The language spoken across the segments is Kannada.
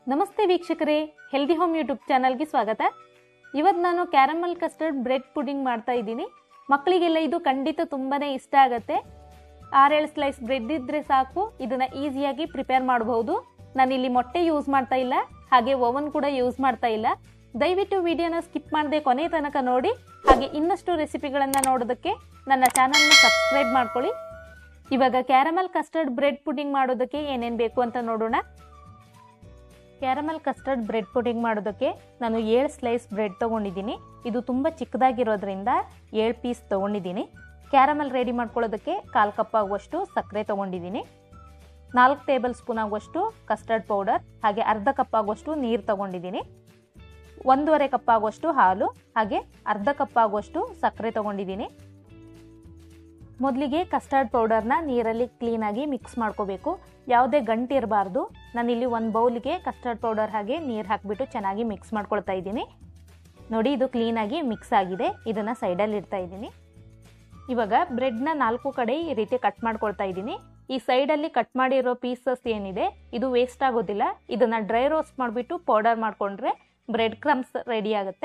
ನಮಸ್ತೆ ವೀಕ್ಷಕರೇ ಹೆಲ್ದಿ ಹೋಮ್ ಯೂಟ್ಯೂಬ್ ಚಾನಲ್ಗೆ ಸ್ವಾಗತ ಇವತ್ತು ನಾನು ಕ್ಯಾರಮಲ್ ಕಸ್ಟರ್ಡ್ ಬ್ರೆಡ್ ಪುಡಿಂಗ್ ಮಾಡ್ತಾ ಇದ್ದೀನಿ ಮಕ್ಕಳಿಗೆಲ್ಲ ಇದು ಖಂಡಿತ ತುಂಬಾನೇ ಇಷ್ಟ ಆಗುತ್ತೆ ಆರೇಳು ಸ್ಲೈಸ್ ಬ್ರೆಡ್ ಇದ್ರೆ ಸಾಕು ಇದನ್ನ ಈಸಿಯಾಗಿ ಪ್ರಿಪೇರ್ ಮಾಡಬಹುದು ನಾನಿಲ್ಲಿ ಮೊಟ್ಟೆ ಯೂಸ್ ಮಾಡ್ತಾ ಇಲ್ಲ ಹಾಗೆ ಓವನ್ ಕೂಡ ಯೂಸ್ ಮಾಡ್ತಾ ಇಲ್ಲ ದಯವಿಟ್ಟು ವಿಡಿಯೋನ ಸ್ಕಿಪ್ ಮಾಡದೆ ಕೊನೆ ತನಕ ನೋಡಿ ಹಾಗೆ ಇನ್ನಷ್ಟು ರೆಸಿಪಿಗಳನ್ನು ನೋಡೋದಕ್ಕೆ ನನ್ನ ಚಾನಲ್ನ ಸಬ್ಸ್ಕ್ರೈಬ್ ಮಾಡ್ಕೊಳ್ಳಿ ಇವಾಗ ಕ್ಯಾರಮಲ್ ಕಸ್ಟರ್ಡ್ ಬ್ರೆಡ್ ಪುಡಿಂಗ್ ಮಾಡೋದಕ್ಕೆ ಏನೇನು ಬೇಕು ಅಂತ ನೋಡೋಣ ಕ್ಯಾರಮಲ್ ಕಸ್ಟರ್ಡ್ ಬ್ರೆಡ್ ಪುಡಿಂಗ್ ಮಾಡೋದಕ್ಕೆ ನಾನು ಏಳು ಸ್ಲೈಸ್ ಬ್ರೆಡ್ ತೊಗೊಂಡಿದ್ದೀನಿ ಇದು ತುಂಬ ಚಿಕ್ಕದಾಗಿರೋದ್ರಿಂದ ಏಳು ಪೀಸ್ ತೊಗೊಂಡಿದ್ದೀನಿ ಕ್ಯಾರಮಲ್ ರೆಡಿ ಮಾಡ್ಕೊಳ್ಳೋದಕ್ಕೆ ಕಾಲು ಕಪ್ ಆಗುವಷ್ಟು ಸಕ್ಕರೆ ತೊಗೊಂಡಿದ್ದೀನಿ ನಾಲ್ಕು ಟೇಬಲ್ ಸ್ಪೂನ್ ಆಗುವಷ್ಟು ಕಸ್ಟರ್ಡ್ ಪೌಡರ್ ಹಾಗೆ ಅರ್ಧ ಕಪ್ ಆಗುವಷ್ಟು ನೀರು ತೊಗೊಂಡಿದ್ದೀನಿ ಒಂದೂವರೆ ಕಪ್ ಆಗುವಷ್ಟು ಹಾಲು ಹಾಗೆ ಅರ್ಧ ಕಪ್ ಆಗುವಷ್ಟು ಸಕ್ಕರೆ ತೊಗೊಂಡಿದ್ದೀನಿ ಮೊದಲಿಗೆ ಕಸ್ಟರ್ಡ್ ಪೌಡರ್ನ ನೀರಲ್ಲಿ ಕ್ಲೀನಾಗಿ ಮಿಕ್ಸ್ ಮಾಡ್ಕೋಬೇಕು ಯಾವುದೇ ಗಂಟು ಇರಬಾರ್ದು ನಾನಿಲ್ಲಿ ಒಂದು ಬೌಲ್ಗೆ ಕಸ್ಟರ್ಡ್ ಪೌಡರ್ ಹಾಗೆ ನೀರು ಹಾಕಿಬಿಟ್ಟು ಚೆನ್ನಾಗಿ ಮಿಕ್ಸ್ ಮಾಡ್ಕೊಳ್ತಾ ಇದ್ದೀನಿ ನೋಡಿ ಇದು ಕ್ಲೀನಾಗಿ ಮಿಕ್ಸ್ ಆಗಿದೆ ಇದನ್ನು ಸೈಡಲ್ಲಿ ಇಡ್ತಾ ಇದ್ದೀನಿ ಇವಾಗ ಬ್ರೆಡ್ನ ನಾಲ್ಕು ಕಡೆ ಈ ರೀತಿ ಕಟ್ ಮಾಡ್ಕೊಳ್ತಾ ಇದ್ದೀನಿ ಈ ಸೈಡಲ್ಲಿ ಕಟ್ ಮಾಡಿರೋ ಪೀಸಸ್ ಏನಿದೆ ಇದು ವೇಸ್ಟ್ ಆಗೋದಿಲ್ಲ ಇದನ್ನು ಡ್ರೈ ರೋಸ್ಟ್ ಮಾಡಿಬಿಟ್ಟು ಪೌಡರ್ ಮಾಡಿಕೊಂಡ್ರೆ ಬ್ರೆಡ್ ಕ್ರಮ್ಸ್ ರೆಡಿ ಆಗುತ್ತೆ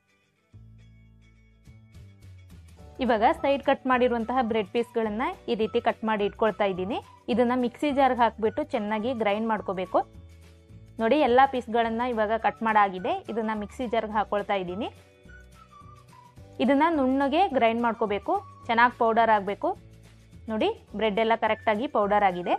ಇವಾಗ ಸೈಡ್ ಕಟ್ ಮಾಡಿರುವಂತಹ ಬ್ರೆಡ್ ಪೀಸ್ಗಳನ್ನು ಈ ರೀತಿ ಕಟ್ ಮಾಡಿ ಇಟ್ಕೊಳ್ತಾ ಇದ್ದೀನಿ ಇದನ್ನು ಮಿಕ್ಸಿ ಜಾರ್ಗೆ ಹಾಕಿಬಿಟ್ಟು ಚೆನ್ನಾಗಿ ಗ್ರೈಂಡ್ ಮಾಡ್ಕೋಬೇಕು ನೋಡಿ ಎಲ್ಲ ಪೀಸ್ಗಳನ್ನು ಇವಾಗ ಕಟ್ ಮಾಡಾಗಿದೆ ಇದನ್ನು ಮಿಕ್ಸಿ ಜಾರ್ಗೆ ಹಾಕೊಳ್ತಾ ಇದ್ದೀನಿ ಇದನ್ನು ನುಣ್ಣಗೆ ಗ್ರೈಂಡ್ ಮಾಡ್ಕೋಬೇಕು ಚೆನ್ನಾಗಿ ಪೌಡರ್ ಆಗಬೇಕು ನೋಡಿ ಬ್ರೆಡ್ ಎಲ್ಲ ಕರೆಕ್ಟಾಗಿ ಪೌಡರ್ ಆಗಿದೆ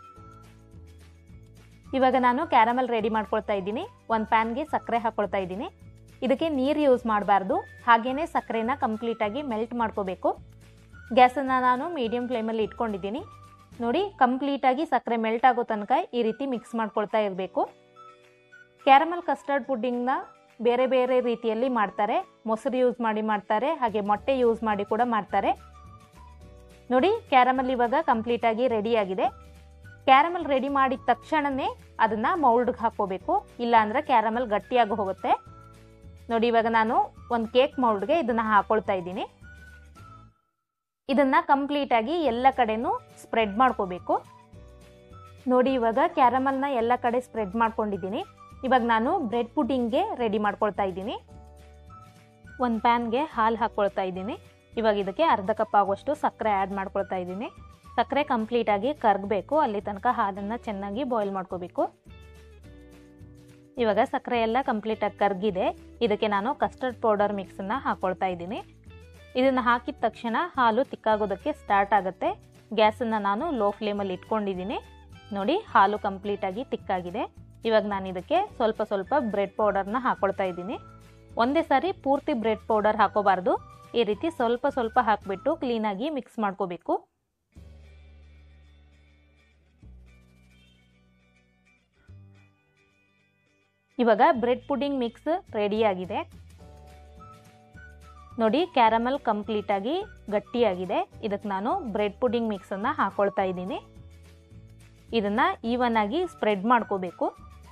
ಇವಾಗ ನಾನು ಕ್ಯಾರಮಲ್ ರೆಡಿ ಮಾಡ್ಕೊಳ್ತಾ ಇದ್ದೀನಿ ಒಂದು ಪ್ಯಾನ್ಗೆ ಸಕ್ಕರೆ ಹಾಕೊಳ್ತಾ ಇದ್ದೀನಿ ಇದಕ್ಕೆ ನೀರು ಯೂಸ್ ಮಾಡಬಾರ್ದು ಹಾಗೇನೆ ಸಕ್ಕರೆನ ಕಂಪ್ಲೀಟಾಗಿ ಮೆಲ್ಟ್ ಮಾಡ್ಕೋಬೇಕು ಗ್ಯಾಸನ್ನು ನಾನು ಮೀಡಿಯಂ ಫ್ಲೇಮಲ್ಲಿ ಇಟ್ಕೊಂಡಿದ್ದೀನಿ ನೋಡಿ ಕಂಪ್ಲೀಟಾಗಿ ಸಕ್ಕರೆ ಮೆಲ್ಟ್ ಆಗೋ ತನಕ ಈ ರೀತಿ ಮಿಕ್ಸ್ ಮಾಡ್ಕೊಳ್ತಾ ಇರಬೇಕು ಕ್ಯಾರಮಲ್ ಕಸ್ಟರ್ಡ್ ಪುಡ್ಡಿಂಗ್ನ ಬೇರೆ ಬೇರೆ ರೀತಿಯಲ್ಲಿ ಮಾಡ್ತಾರೆ ಮೊಸರು ಯೂಸ್ ಮಾಡಿ ಮಾಡ್ತಾರೆ ಹಾಗೆ ಮೊಟ್ಟೆ ಯೂಸ್ ಮಾಡಿ ಕೂಡ ಮಾಡ್ತಾರೆ ನೋಡಿ ಕ್ಯಾರಮಲ್ ಇವಾಗ ಕಂಪ್ಲೀಟಾಗಿ ರೆಡಿಯಾಗಿದೆ ಕ್ಯಾರಮಲ್ ರೆಡಿ ಮಾಡಿದ ತಕ್ಷಣವೇ ಅದನ್ನು ಮೌಲ್ಡ್ಗೆ ಹಾಕೋಬೇಕು ಇಲ್ಲಾಂದರೆ ಕ್ಯಾರಮಲ್ ಗಟ್ಟಿಯಾಗಿ ಹೋಗುತ್ತೆ ನೋಡಿ ಇವಾಗ ನಾನು ಒಂದು ಕೇಕ್ ಮೌಲ್ಡ್ಗೆ ಇದನ್ನು ಹಾಕೊಳ್ತಾ ಇದ್ದೀನಿ ಇದನ್ನು ಕಂಪ್ಲೀಟಾಗಿ ಎಲ್ಲ ಕಡೆನೂ ಸ್ಪ್ರೆಡ್ ಮಾಡ್ಕೋಬೇಕು ನೋಡಿ ಇವಾಗ ಕ್ಯಾರಮಲ್ನ ಎಲ್ಲ ಕಡೆ ಸ್ಪ್ರೆಡ್ ಮಾಡ್ಕೊಂಡಿದ್ದೀನಿ ಇವಾಗ ನಾನು ಬ್ರೆಡ್ ಪುಡಿಂಗ್ಗೆ ರೆಡಿ ಮಾಡ್ಕೊಳ್ತಾ ಇದ್ದೀನಿ ಒಂದು ಪ್ಯಾನ್ಗೆ ಹಾಲು ಹಾಕ್ಕೊಳ್ತಾ ಇದ್ದೀನಿ ಇವಾಗ ಇದಕ್ಕೆ ಅರ್ಧ ಕಪ್ ಆಗುವಷ್ಟು ಸಕ್ಕರೆ ಆ್ಯಡ್ ಮಾಡ್ಕೊಳ್ತಾ ಇದ್ದೀನಿ ಸಕ್ಕರೆ ಕಂಪ್ಲೀಟಾಗಿ ಕರಗಬೇಕು ಅಲ್ಲಿ ತನಕ ಹಾಲನ್ನು ಚೆನ್ನಾಗಿ ಬಾಯ್ಲ್ ಮಾಡ್ಕೋಬೇಕು ಇವಾಗ ಸಕ್ಕರೆ ಎಲ್ಲ ಕಂಪ್ಲೀಟಾಗಿ ಕರಗಿದೆ ಇದಕ್ಕೆ ನಾನು ಕಸ್ಟರ್ಡ್ ಪೌಡರ್ ಮಿಕ್ಸನ್ನು ಹಾಕ್ಕೊಳ್ತಾ ಇದ್ದೀನಿ ಇದನ್ನು ಹಾಕಿದ ತಕ್ಷಣ ಹಾಲು ತಿಕ್ಕಾಗೋದಕ್ಕೆ ಸ್ಟಾರ್ಟ್ ಆಗುತ್ತೆ ಗ್ಯಾಸನ್ನು ನಾನು ಲೋ ಫ್ಲೇಮಲ್ಲಿ ಇಟ್ಕೊಂಡಿದ್ದೀನಿ ನೋಡಿ ಹಾಲು ಕಂಪ್ಲೀಟಾಗಿ ತಿಕ್ಕಾಗಿದೆ ಇವಾಗ ನಾನು ಇದಕ್ಕೆ ಸ್ವಲ್ಪ ಸ್ವಲ್ಪ ಬ್ರೆಡ್ ಪೌಡರ್ನ ಹಾಕ್ಕೊಳ್ತಾ ಇದ್ದೀನಿ ಒಂದೇ ಸಾರಿ ಪೂರ್ತಿ ಬ್ರೆಡ್ ಪೌಡರ್ ಹಾಕೋಬಾರ್ದು ಈ ರೀತಿ ಸ್ವಲ್ಪ ಸ್ವಲ್ಪ ಹಾಕಿಬಿಟ್ಟು ಕ್ಲೀನಾಗಿ ಮಿಕ್ಸ್ ಮಾಡ್ಕೋಬೇಕು ಇವಾಗ ಬ್ರೆಡ್ ಪುಡಿಂಗ್ ಮಿಕ್ಸ್ ರೆಡಿಯಾಗಿದೆ ನೋಡಿ ಕ್ಯಾರಮಲ್ ಕಂಪ್ಲೀಟಾಗಿ ಗಟ್ಟಿಯಾಗಿದೆ ಇದಕ್ಕೆ ನಾನು ಬ್ರೆಡ್ ಪುಡಿಂಗ್ ಮಿಕ್ಸನ್ನು ಹಾಕೊಳ್ತಾ ಇದ್ದೀನಿ ಇದನ್ನು ಈವನ್ ಆಗಿ ಸ್ಪ್ರೆಡ್ ಮಾಡ್ಕೋಬೇಕು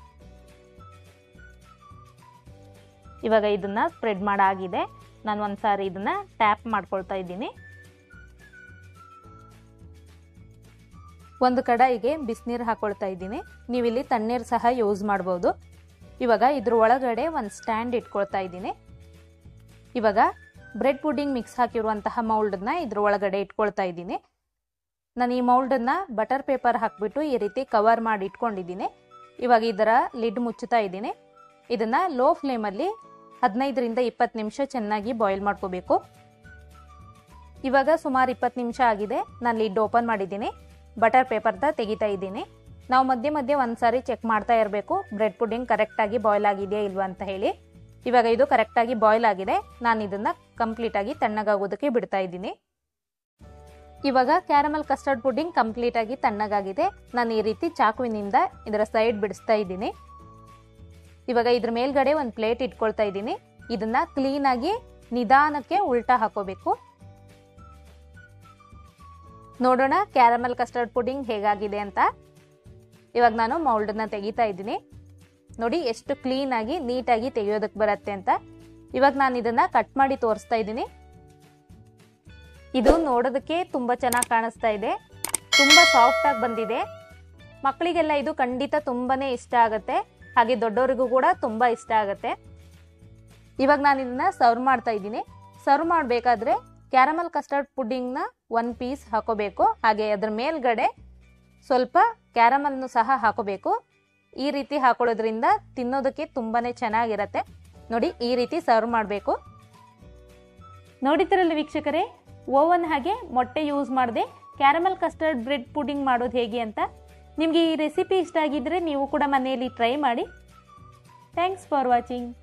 ಇವಾಗ ಇದನ್ನು ಸ್ಪ್ರೆಡ್ ಮಾಡಾಗಿದೆ ನಾನು ಒಂದು ಸಾರಿ ಇದನ್ನು ಟ್ಯಾಪ್ ಮಾಡ್ಕೊಳ್ತಾ ಇದ್ದೀನಿ ಒಂದು ಕಡಾಯಿಗೆ ಬಿಸಿನೀರು ಹಾಕೊಳ್ತಾ ಇದ್ದೀನಿ ನೀವಿಲ್ಲಿ ತಣ್ಣೀರು ಸಹ ಯೂಸ್ ಮಾಡ್ಬೋದು ಇವಾಗ ಇದ್ರ ಒಳಗಡೆ ಒಂದು ಸ್ಟ್ಯಾಂಡ್ ಇಟ್ಕೊಳ್ತಾ ಇದ್ದೀನಿ ಇವಾಗ ಬ್ರೆಡ್ ಪುಡಿಂಗ್ ಮಿಕ್ಸ್ ಹಾಕಿರುವಂತಹ ಮೌಲ್ಡನ್ನ ಇದ್ರ ಒಳಗಡೆ ಇಟ್ಕೊಳ್ತಾ ಇದ್ದೀನಿ ನಾನು ಈ ಮೌಲ್ಡನ್ನ ಬಟರ್ ಪೇಪರ್ ಹಾಕಿಬಿಟ್ಟು ಈ ರೀತಿ ಕವರ್ ಮಾಡಿ ಇಟ್ಕೊಂಡಿದ್ದೀನಿ ಇವಾಗ ಇದರ ಲಿಡ್ ಮುಚ್ಚುತ್ತಾ ಇದ್ದೀನಿ ಇದನ್ನು ಲೋ ಫ್ಲೇಮಲ್ಲಿ ಹದಿನೈದರಿಂದ ಇಪ್ಪತ್ತು ನಿಮಿಷ ಚೆನ್ನಾಗಿ ಬಾಯ್ಲ್ ಮಾಡ್ಕೋಬೇಕು ಇವಾಗ ಸುಮಾರು ಇಪ್ಪತ್ತು ನಿಮಿಷ ಆಗಿದೆ ನಾನು ಲಿಡ್ ಓಪನ್ ಮಾಡಿದ್ದೀನಿ ಬಟರ್ ಪೇಪರ್ದ ತೆಗಿತಾ ಇದ್ದೀನಿ ನಾವು ಮಧ್ಯೆ ಮಧ್ಯೆ ಒಂದು ಸಾರಿ ಚೆಕ್ ಮಾಡ್ತಾ ಇರಬೇಕು ಬ್ರೆಡ್ ಪುಡಿಂಗ್ ಕರೆಕ್ಟಾಗಿ ಬಾಯ್ಲ್ ಆಗಿದೆಯಾ ಇಲ್ವಾ ಅಂತ ಹೇಳಿ ಇವಾಗ ಇದು ಕರೆಕ್ಟಾಗಿ ಬಾಯ್ಲ್ ಆಗಿದೆ ನಾನು ಇದನ್ನು ಕಂಪ್ಲೀಟಾಗಿ ತಣ್ಣಗಾಗೋದಕ್ಕೆ ಬಿಡ್ತಾ ಇದ್ದೀನಿ ಇವಾಗ ಕ್ಯಾರಮಲ್ ಕಸ್ಟರ್ಡ್ ಪುಡಿಂಗ್ ಕಂಪ್ಲೀಟಾಗಿ ತಣ್ಣಗಾಗಿದೆ ನಾನು ಈ ರೀತಿ ಚಾಕುವಿನಿಂದ ಇದರ ಸೈಡ್ ಬಿಡಿಸ್ತಾ ಇದ್ದೀನಿ ಇವಾಗ ಇದ್ರ ಮೇಲ್ಗಡೆ ಒಂದು ಪ್ಲೇಟ್ ಇಟ್ಕೊಳ್ತಾ ಇದ್ದೀನಿ ಇದನ್ನ ಕ್ಲೀನಾಗಿ ನಿಧಾನಕ್ಕೆ ಉಲ್ಟಾ ಹಾಕೋಬೇಕು ನೋಡೋಣ ಕ್ಯಾರಮಲ್ ಕಸ್ಟರ್ಡ್ ಪುಡಿಂಗ್ ಹೇಗಾಗಿದೆ ಅಂತ ಇವಾಗ ನಾನು ಮೌಲ್ಡನ್ನ ತೆಗಿತಾ ಇದ್ದೀನಿ ನೋಡಿ ಎಷ್ಟು ಕ್ಲೀನಾಗಿ ನೀಟಾಗಿ ತೆಗೆಯೋದಕ್ಕೆ ಬರುತ್ತೆ ಅಂತ ಇವಾಗ ನಾನು ಇದನ್ನ ಕಟ್ ಮಾಡಿ ತೋರಿಸ್ತಾ ಇದ್ದೀನಿ ಇದು ನೋಡೋದಕ್ಕೆ ತುಂಬ ಚೆನ್ನಾಗಿ ಕಾಣಿಸ್ತಾ ಇದೆ ತುಂಬ ಸಾಫ್ಟಾಗಿ ಬಂದಿದೆ ಮಕ್ಕಳಿಗೆಲ್ಲ ಇದು ಖಂಡಿತ ತುಂಬಾನೇ ಇಷ್ಟ ಆಗುತ್ತೆ ಹಾಗೆ ದೊಡ್ಡವರಿಗೂ ಕೂಡ ತುಂಬ ಇಷ್ಟ ಆಗುತ್ತೆ ಇವಾಗ ನಾನು ಇದನ್ನ ಸರ್ವ್ ಮಾಡ್ತಾ ಇದ್ದೀನಿ ಸರ್ವ್ ಮಾಡಬೇಕಾದ್ರೆ ಕ್ಯಾರಮಲ್ ಕಸ್ಟರ್ಡ್ ಪುಡ್ಡಿಂಗ್ನ ಒನ್ ಪೀಸ್ ಹಾಕೋಬೇಕು ಹಾಗೆ ಅದ್ರ ಮೇಲ್ಗಡೆ ಸ್ವಲ್ಪ ಕ್ಯಾರಮಲ್ನು ಸಹ ಹಾಕೋಬೇಕು ಈ ರೀತಿ ಹಾಕೊಳ್ಳೋದ್ರಿಂದ ತಿನ್ನೋದಕ್ಕೆ ತುಂಬಾ ಚೆನ್ನಾಗಿರತ್ತೆ ನೋಡಿ ಈ ರೀತಿ ಸರ್ವ್ ಮಾಡಬೇಕು ನೋಡಿದ್ರಲ್ಲಿ ವೀಕ್ಷಕರೇ ಓವನ್ ಹಾಗೆ ಮೊಟ್ಟೆ ಯೂಸ್ ಮಾಡದೆ ಕ್ಯಾರಮಲ್ ಕಸ್ಟರ್ಡ್ ಬ್ರೆಡ್ ಪುಡಿಂಗ್ ಮಾಡೋದು ಹೇಗೆ ಅಂತ ನಿಮಗೆ ಈ ರೆಸಿಪಿ ಇಷ್ಟ ಆಗಿದ್ದರೆ ನೀವು ಕೂಡ ಮನೆಯಲ್ಲಿ ಟ್ರೈ ಮಾಡಿ ಥ್ಯಾಂಕ್ಸ್ ಫಾರ್ ವಾಚಿಂಗ್